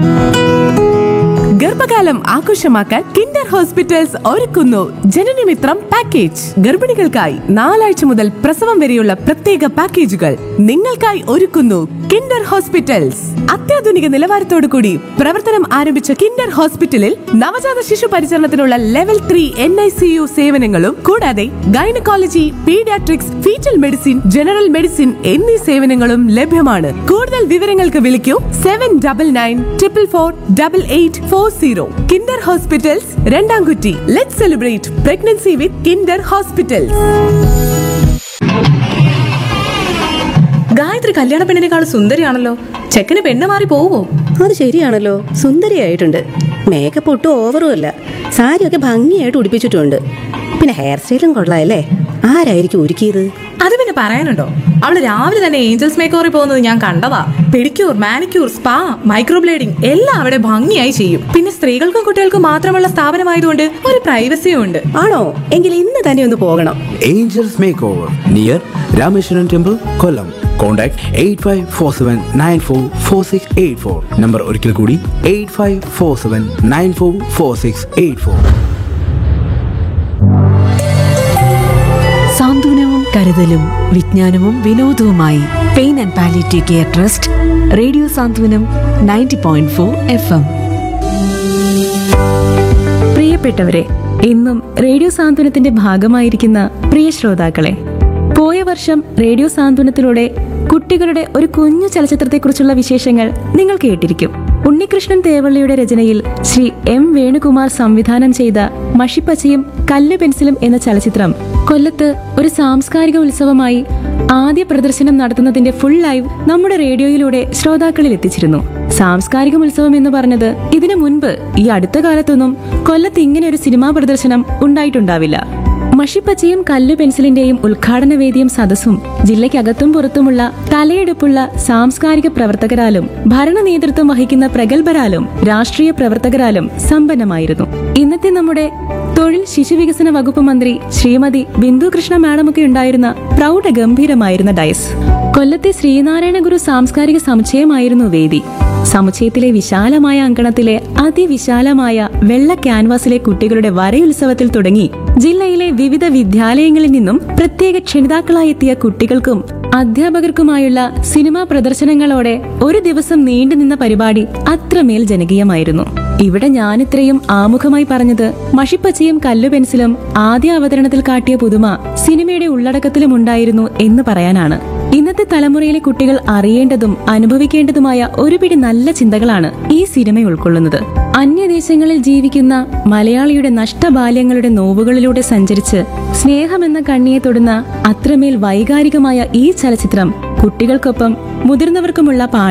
ഗർഭകാലം ആഘോഷമാക്കാൻ Kinder hospitals ഒരുക്കുന്നു ജനനമിത്രം പാക്കേജ് ഗർഭിണികൾക്കായി നാലാഴ്ച മുതൽ പ്രസവം വരെയുള്ള പ്രത്യേക പാക്കേജുകൾ നിങ്ങൾക്കായി ഒരുക്കുന്നു കിൻഡർ ഹോസ്പിറ്റൽസ് അത്യാധുനിക നിലവാരത്തോടു കൂടി പ്രവർത്തനം ആരംഭിച്ച കിൻഡർ ഹോസ്പിറ്റലിൽ നവജാത ശിശു പരിചരണത്തിനുള്ള level three N I C U സേവനങ്ങളും കൂടാതെ gynaecology paediatrics foetal medicine general medicine എന്നീ സേവനങ്ങളും ലഭ്യമാണ് കൂടുതൽ വിവരങ്ങൾക്ക് വിളിക്കൂ seven double nine triple four double eight four zero Kinder hospitals രണ്ടാംകുറ്റി let celebrate pregnancy with Kinder hospitals Gayathri കല്യാണ പെണ്ണിനേക്കാൾ സുന്ദരിയാണല്ലോ ചെക്കന് പെണ്ണ് മാറി പോവോ അത് ശരിയാണല്ലോ സുന്ദരിയായിട്ടുണ്ട് മേക്കപ്പ് ഒട്ടും ഓവറും അല്ല സാരിയൊക്കെ ഭംഗിയായിട്ട് ഉടുപ്പിച്ചിട്ടുണ്ട് പിന്നെ ഹെയർ സ്റ്റൈലും കൊള്ളാമല്ലേ ആരായിരിക്കും ഒരുക്കിയത് അത് പിന്നെ പറയാനുണ്ടോ അവള് രാവിലെ തന്നെ ഏഞ്ചൽസ് മേക്കോറിൽ പോകുന്നത് ഞാൻ കണ്ടതാ പെഡിക്യൂർ മാനിക്യൂർ സ്പാ മൈക്രോബ്ലേഡിംഗ് എല്ലാം അവിടെ ഭംഗിയായി ചെയ്യും പിന്നെ സ്ത്രീകൾക്കും കുട്ടികൾക്കും മാത്രമുള്ള സ്ഥാപനമായതുകൊണ്ട് ഒരു പ്രൈവസിയും ഉണ്ട് ആണോ എങ്കിൽ ഇന്ന് തന്നെ ഒന്ന് പോകണം Angels Makeover near Rameshwaran Temple, Kollam. Contact 8547944684. Number ഒരിക്കൽ കൂടി 8547944684. സാന്ത്വനവും കരുതലും വിജ്ഞാനവും വിനോദവുമായി pain and palliative care trust radio Santhwanam ninety point four F M പ്രിയപ്പെട്ടവരെ ഇന്നും റേഡിയോ സാന്ത്വനത്തിന്റെ ഭാഗമായിരിക്കുന്ന പ്രിയ ശ്രോതാക്കളെ പോയ വർഷം റേഡിയോ സാന്ത്വനത്തിലൂടെ കുട്ടികളുടെ ഒരു കുഞ്ഞു ചലച്ചിത്രത്തെക്കുറിച്ചുള്ള വിശേഷങ്ങൾ നിങ്ങൾ കേട്ടിരിക്കും ഉണ്ണികൃഷ്ണൻ തേവള്ളിയുടെ രചനയിൽ ശ്രീ എം വേണുകുമാർ സംവിധാനം ചെയ്ത മഷിപ്പച്ചയും കല്ല് പെൻസിലും എന്ന ചലച്ചിത്രം കൊല്ലത്ത് ഒരു സാംസ്കാരിക ഉത്സവമായി ആദ്യ പ്രദർശനം നടത്തുന്നതിന്റെ ഫുൾ ലൈവ് നമ്മുടെ റേഡിയോയിലൂടെ ശ്രോതാക്കളിൽ എത്തിച്ചിരുന്നു സാംസ്കാരിക ഉത്സവം എന്ന് പറഞ്ഞത് ഇതിനു മുൻപ് ഈ അടുത്ത കാലത്തൊന്നും കൊല്ലത്ത് ഇങ്ങനെ ഒരു സിനിമാ പ്രദർശനം ഉണ്ടായിട്ടുണ്ടാവില്ല മഷിപ്പച്ചയും കല്ലു പെൻസിലിന്റെയും ഉദ്ഘാടന വേദിയും സദസ്സും ജില്ലയ്ക്കകത്തും പുറത്തുമുള്ള തലയെടുപ്പുള്ള സാംസ്കാരിക പ്രവർത്തകരാലും ഭരണ നേതൃത്വം വഹിക്കുന്ന പ്രഗത്ഭരാലും രാഷ്ട്രീയ പ്രവർത്തകരാലും സമ്പന്നമായിരുന്നു ഇന്നത്തെ നമ്മുടെ തൊഴിൽ ശിശുവികസന വകുപ്പ് മന്ത്രി ശ്രീമതി ബിന്ദു കൃഷ്ണ മാഡമൊക്കെ ഉണ്ടായിരുന്ന പ്രൗഢ ഗംഭീരമായിരുന്ന ഡയസ് കൊല്ലത്തെ ശ്രീനാരായണ ഗുരു സാംസ്കാരിക സമുച്ചയമായിരുന്നു വേദി സമുച്ചയത്തിലെ വിശാലമായ അങ്കണത്തിലെ അതിവിശാലമായ വെള്ള ക്യാൻവാസിലെ കുട്ടികളുടെ വരയുത്സവത്തിൽ തുടങ്ങി ജില്ലയിലെ വിവിധ വിദ്യാലയങ്ങളിൽ നിന്നും പ്രത്യേക ക്ഷണിതാക്കളായി എത്തിയ കുട്ടികൾക്കും അധ്യാപകർക്കുമായുള്ള സിനിമാ പ്രദർശനങ്ങളോടെ ഒരു ദിവസം നീണ്ടുനിന്ന പരിപാടി അത്രമേൽ ജനകീയമായിരുന്നു ഇവിടെ ഞാനിത്രയും ആമുഖമായി പറഞ്ഞത് മഷിപ്പച്ചയും കല്ലു പെൻസിലും ആദ്യ അവതരണത്തിൽ കാട്ടിയ പുതുമ സിനിമയുടെ ഉള്ളടക്കത്തിലും ഉണ്ടായിരുന്നു എന്ന് പറയാനാണ് ഇന്നത്തെ തലമുറയിലെ കുട്ടികൾ അറിയേണ്ടതും അനുഭവിക്കേണ്ടതുമായ ഒരുപിടി നല്ല ചിന്തകളാണ് ഈ സിനിമ ഉൾക്കൊള്ളുന്നത് അന്യദേശങ്ങളിൽ ജീവിക്കുന്ന മലയാളിയുടെ നഷ്ടബാല്യങ്ങളുടെ നോവുകളിലൂടെ സഞ്ചരിച്ച് സ്നേഹമെന്ന കണ്ണിയെ തൊടുന്ന അത്രമേൽ വൈകാരികമായ ഈ ചലച്ചിത്രം കുട്ടികൾക്കൊപ്പം മുതിർന്നവർക്കുമുള്ള പാഠ